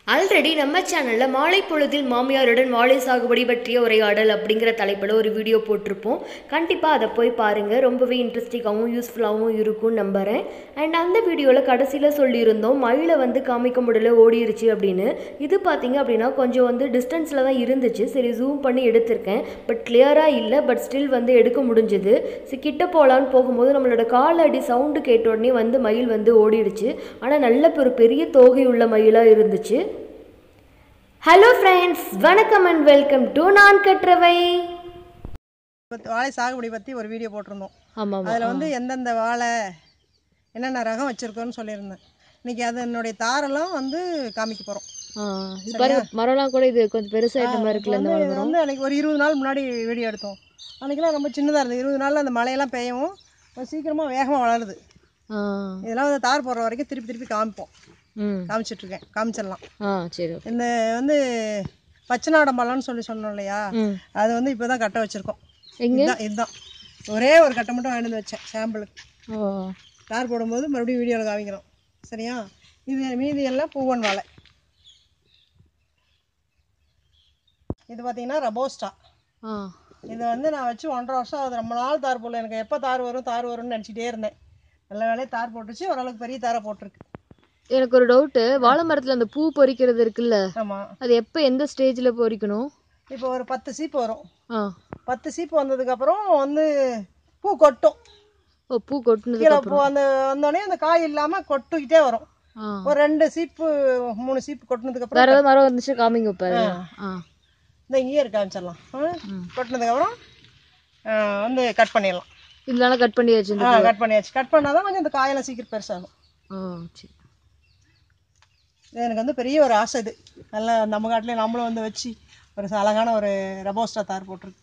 Already நம்ம சேனலில் மாலை பொழுதில் மாமியாருடன் வாழை சாகுபடி பற்றிய உரையாடல் அப்படிங்கிற தலைப்பில் ஒரு வீடியோ போட்டிருப்போம் கண்டிப்பாக அதை போய் பாருங்கள் ரொம்பவே இன்ட்ரெஸ்டிங்காகவும் யூஸ்ஃபுல்லாகவும் இருக்கும்னு நம்புகிறேன் அண்ட் அந்த வீடியோவில் கடைசியில் சொல்லியிருந்தோம் மயிலை வந்து காமிக்க முடியல ஓடிருச்சு அப்படின்னு இது பார்த்தீங்க அப்படின்னா கொஞ்சம் வந்து டிஸ்டன்ஸில் தான் இருந்துச்சு சரி ஜூம் பண்ணி எடுத்திருக்கேன் பட் கிளியராக இல்லை பட் ஸ்டில் வந்து எடுக்க முடிஞ்சுது சரி கிட்ட போகலான்னு போகும்போது நம்மளோட கால் அடி சவுண்டு கேட்ட உடனே வந்து மயில் வந்து ஓடிடுச்சு ஆனால் நல்ல ஒரு பெரிய தோகை உள்ள மயிலாக இருந்துச்சு ஹலோ ஃப்ரெண்ட்ஸ் வணக்கம் அண்ட் வெல்கம் டு நான் கற்றவை பத்தி- வாழை சாகுபடி பற்றி ஒரு வீடியோ போட்டிருந்தோம் ஆமாம் அதில் வந்து எந்தெந்த வாழை என்னென்ன ரகம் வச்சுருக்கோன்னு சொல்லியிருந்தேன் இன்னைக்கு அதனுடைய தாரெல்லாம் வந்து காமிக்க போகிறோம் இது பாருங்க மரம்லாம் கூட இது கொஞ்சம் பெருசாகிட்ட மாதிரி இருக்குல்ல இந்த வந்து வந்து அன்னைக்கு ஒரு இருபது நாள் முன்னாடி வீடியோ எடுத்தோம் அன்றைக்கெலாம் ரொம்ப சின்னதாக இருந்தது இருபது நாளில் அந்த மழையெல்லாம் பெய்யவும் கொஞ்சம் சீக்கிரமாக வேகமாக வளருது ஆ இதெல்லாம் வந்து தார் போடுற வரைக்கும் திருப்பி திருப்பி காமிப்போம் ம் காமிச்சிட்ருக்கேன் காமிச்சிடலாம் ஆ சரி ஓகே இந்த வந்து பச்சை நாடம்பழம்னு சொல்லி சொன்னோம் இல்லையா ம் அது வந்து இப்போ தான் கட்ட வச்சுருக்கோம் எங்க இதுதான் இதுதான் ஒரே ஒரு கட்டை மட்டும் வாங்கிட்டு வந்து வச்சேன் சாம்பிளுக்கு ஓ தார் போடும்போது மறுபடியும் வீடியோவில் காமிக்கிறோம் சரியா இது மீதி எல்லாம் பூவன் வாழை இது பார்த்தீங்கன்னா ரபோஸ்டா ஆ இதை வந்து நான் வச்சு ஒன்றரை வருஷம் ஆகுது ரொம்ப நாள் தார் போடல எனக்கு எப்போ தார் வரும் தார் வரும்னு நினச்சிட்டே இருந்தேன் நல்ல வேலையை தார் போட்டுச்சு ஓரளவுக்கு பெரிய தாரை போட்டிருக்கு எனக்கு ஒரு டவுட்டு வாழை மரத்தில் அந்த பூ பொறிக்கிறது இருக்குல்ல ஆமாம் அது எப்போ எந்த ஸ்டேஜில் பொறிக்கணும் இப்போ ஒரு பத்து சீப்பு வரும் ஆ பத்து சீப்பு வந்ததுக்கப்புறம் வந்து பூ கொட்டும் ஓ பூ கொட்டுனதுக்கு கீழே பூ அந்த வந்தோடனே அந்த காய் இல்லாமல் கொட்டுக்கிட்டே வரும் ஆ ஒரு ரெண்டு சீப்பு மூணு சீப்பு கொட்டினதுக்கப்புறம் வேற ஏதாவது மரம் வந்துச்சு காமிங்க பாரு ஆ இந்த இங்கேயே இருக்க ஆரம்பிச்சிடலாம் கொட்டினதுக்கப்புறம் வந்து கட் பண்ணிடலாம் இதனால கட் பண்ணி வச்சு ஆ கட் பண்ணியாச்சு கட் பண்ணால் தான் கொஞ்சம் இந்த காயெல்லாம் சீக்கிரம் பெருசாகும் ஓ சரி இது எனக்கு வந்து பெரிய ஒரு ஆசை இது நல்லா நம்ம காட்டிலே நம்மளும் வந்து வச்சு ஒரு அழகான ஒரு ரபோஸ்டா தார் போட்டிருக்கு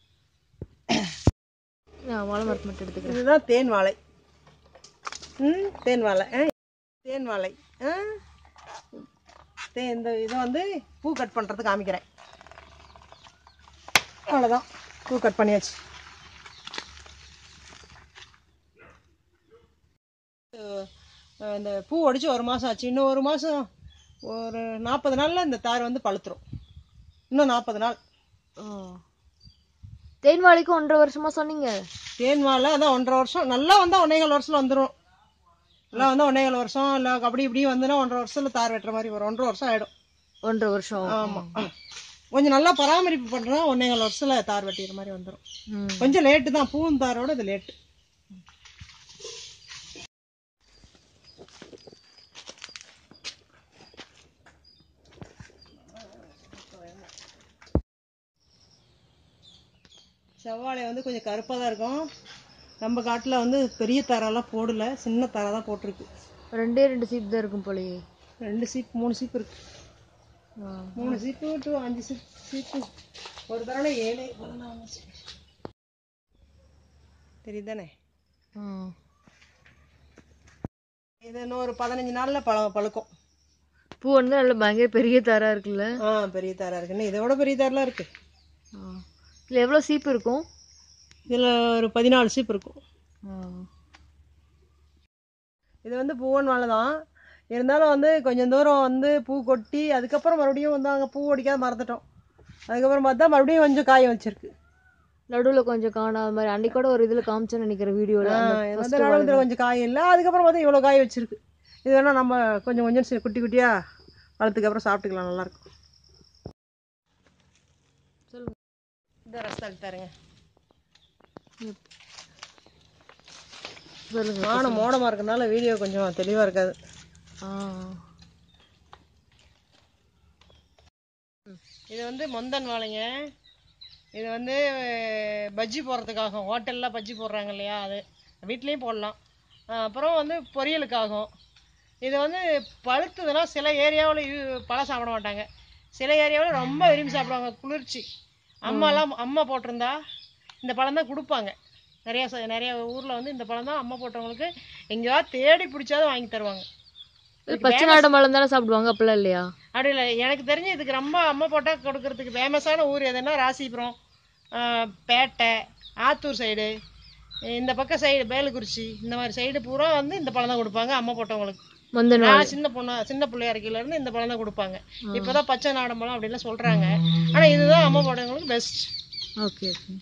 நான் வாழை மரத்தை மட்டும் எடுத்துக்கிறேன் இதுதான் தேன் வாழை ம் தேன் வாழை ஆ தேன் வாழை ஆ தே இந்த இதை வந்து பூ கட் பண்ணுறது காமிக்கிறேன் அவ்வளோதான் பூ கட் பண்ணியாச்சு அஹ் இந்த பூ ஒடிச்சு ஒரு மாதம் ஆச்சு இன்னும் ஒரு மாதம் ஒரு நாற்பது நாளில் இந்த தார் வந்து பழுத்துரும் இன்னும் நாற்பது நாள் ஓ தேன் வாழைக்கும் ஒன்றரை வருஷமா சொன்னீங்க தேன் வாழை அதான் ஒன்றரை வருஷம் நல்லா வந்தால் ஒன்னேகால் வருஷத்தில் வந்துடும் நல்லா வந்தால் ஒன்னேகால் வருஷம் இல்லை அப்படி இப்படி வந்துன்னா ஒன்றரை வருஷத்தில் தார் வெட்டுற மாதிரி வரும் ஒன்றரை வருஷம் ஆகிடும் ஒன்றரை வருஷம் ஆமாம் கொஞ்சம் நல்லா பராமரிப்பு பண்ணுறா ஒன்னேகால் வருஷத்தில் தார் வெட்டிற மாதிரி வந்துடும் ம். கொஞ்சம் லேட்டு தான் பூவும் தாரோட இது லேட்டு செவ்வாழை வந்து கொஞ்சம் கருப்பாக தான் இருக்கும் நம்ம காட்டில் வந்து பெரிய தாரெல்லாம் போடல சின்ன தாரை தான் போட்டிருக்கு ரெண்டே ரெண்டு சீப் தான் இருக்கும் போலயே ரெண்டு சீப் மூணு சீப் இருக்கு ஆ. மூணு சீப்பு டு அஞ்சு சீப் சீப்பு ஒரு தடவை ஏழு தெரியுதானே ஆ. இது இன்னும் ஒரு பதினஞ்சு நாளில் பழ பழுக்கும் பூ வந்து நல்ல பயங்கர பெரிய தாரா இருக்குல்ல ஆ பெரிய தாரா இருக்கு இன்னும் இதை விட பெரிய தாரெலாம் இருக்கு ஆ. இதுல எவ்வளோ சீப்பு இருக்கும் இதில் ஒரு பதினாலு சீப் இருக்கும் ஆ. இது வந்து பூவன் வாழை தான் இருந்தாலும் வந்து கொஞ்சம் தூரம் வந்து பூ கொட்டி அதுக்கப்புறம் மறுபடியும் வந்து அங்கே பூ அடிக்காத மறந்துட்டோம் அதுக்கப்புறம் பார்த்தா மறுபடியும் கொஞ்சம் காய வச்சிருக்கு நடுவுல கொஞ்சம் காணாத மாதிரி அன்னைக்கு கூட ஒரு இதுல காமிச்சேன்னு நினைக்கிற வீடியோல ஆ, இது வந்து நடுவில் கொஞ்சம் காய் இல்லை அதுக்கப்புறம் பார்த்தா இவ்வளோ காய் வச்சிருக்கு இது வேணா நம்ம கொஞ்சம் கொஞ்சம் சி- குட்டி குட்டியாக வளர்த்துக்கப்புறம் சாப்பிட்டுக்கலாம் நல்லாயிருக்கும் சொல்லுங்க இந்த ரசம் தருங்க சொல்லுங்க வானம் மோடமாக இருக்கனால வீடியோ கொஞ்சம் தெளிவாக இருக்காது ஆ. இது வந்து மொந்தன் வாழைங்க இது வந்து அஹ், பஜ்ஜி போடுறதுக்காகும் ஹோட்டலில் பஜ்ஜி போடுறாங்க இல்லையா அது வீட்லேயும் போடலாம் அஹ், அப்புறம் வந்து பொரியலுக்காகும் இது வந்து பழுத்ததுன்னா சில ஏரியாவில் பழம் சாப்பிட மாட்டாங்க சில ஏரியாவில் ரொம்ப விரும்பி சாப்பிடுவாங்க குளிர்ச்சி அம்மாலாம் அம்மா போட்டிருந்தா இந்த பழம் தான் கொடுப்பாங்க நிறையா ச- நிறைய ஊரில் வந்து இந்த பழம் தான் அம்மா போட்டவங்களுக்கு எங்கேயாவது தேடி பிடிச்சாவது வாங்கி தருவாங்க இது பச்சை நாடு பழம் தானே சாப்பிடுவாங்க அப்படிலாம் இல்லையா அப்படி இல்லை எனக்கு தெரிஞ்சு இதுக்கு ரொம்ப அம்மா போட்டால் கொடுக்கறதுக்கு ஃபேமஸான ஊர் எதுனா ராசிபுரம் ஆஹ், பேட்டை ஆத்தூர் சைடு இந்த பக்கம் சைடு பேலுக்குறிச்சி இந்த மாதிரி சைடு பூரா வந்து இந்த பழம் தான் கொடுப்பாங்க அம்மா போட்டவங்களுக்கு முந்தின நான் சின்ன பொண்ணு சின்ன பிள்ளையா இருக்கையில இருந்து இந்த பழம் தான் கொடுப்பாங்க இப்பதான் பச்சை நாடன் பழம் அப்படின்லாம் சொல்றாங்க ஆனா இதுதான் அம்மா பழங்களுக்கு பெஸ்ட் ஓகே ஓகே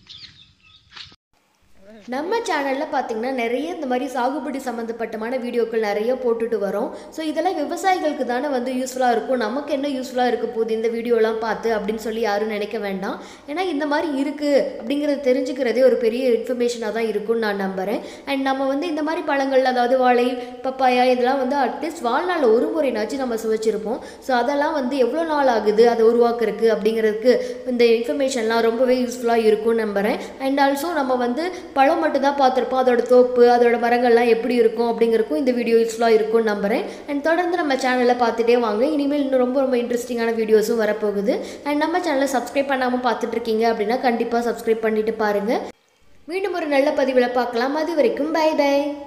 நம்ம சேனலில் பார்த்தீங்கன்னா நிறைய இந்த மாதிரி சாகுபடி சம்மந்தப்பட்டமான வீடியோக்கள் நிறைய போட்டுட்டு வரோம் ஸோ இதெல்லாம் விவசாயிகளுக்கு தானே வந்து யூஸ்ஃபுல்லாக இருக்கும் நமக்கு என்ன யூஸ்ஃபுல்லாக இருக்க போகுது இந்த வீடியோலாம் பார்த்து அப்படின்னு சொல்லி யாரும் நினைக்க வேண்டாம் ஏன்னா இந்த மாதிரி இருக்குது அப்படிங்கிறத தெரிஞ்சுக்கிறதே ஒரு பெரிய இன்ஃபர்மேஷனாக தான் இருக்கும்னு நான் நம்புகிறேன் அண்ட் நம்ம வந்து இந்த மாதிரி பழங்கள் அதாவது வாழை பப்பாயா இதெல்லாம் வந்து அட்லீஸ்ட் வாழ்நாளில் ஒரு முறைனாச்சும் நம்ம சுவைச்சிருப்போம் ஸோ அதெல்லாம் வந்து எவ்வளோ நாள் ஆகுது அதை உருவாக்குறதுக்கு அப்படிங்கிறதுக்கு இந்த இன்ஃபர்மேஷன்லாம் ரொம்பவே யூஸ்ஃபுல்லாக இருக்கும்னு நம்புகிறேன் அண்ட் ஆல்சோ நம்ம வந்து பழம் மட்டும் தான் பார்த்துருப்போம் அதோட தோப்பு அதோட மரங்கள்லாம் எப்படி இருக்கும் அப்படிங்கிறதுக்கும் இந்த வீடியோ யூஸ்ஃபுல்லாக இருக்கும்னு நம்புகிறேன் அண்ட் தொடர்ந்து நம்ம சேனலில் பார்த்துட்டே வாங்க இனிமேல் இன்னும் ரொம்ப ரொம்ப இன்ட்ரெஸ்டிங்கான வீடியோஸும் வரப்போகுது அண்ட் நம்ம சேனலை சப்ஸ்கிரைப் பண்ணாமல் பார்த்துட்டு இருக்கீங்க அப்படின்னா கண்டிப்பாக சப்ஸ்கிரைப் பண்ணிட்டு பாருங்கள் மீண்டும் ஒரு நல்ல பதிவில் பார்க்கலாம் அது வரைக்கும் பை பை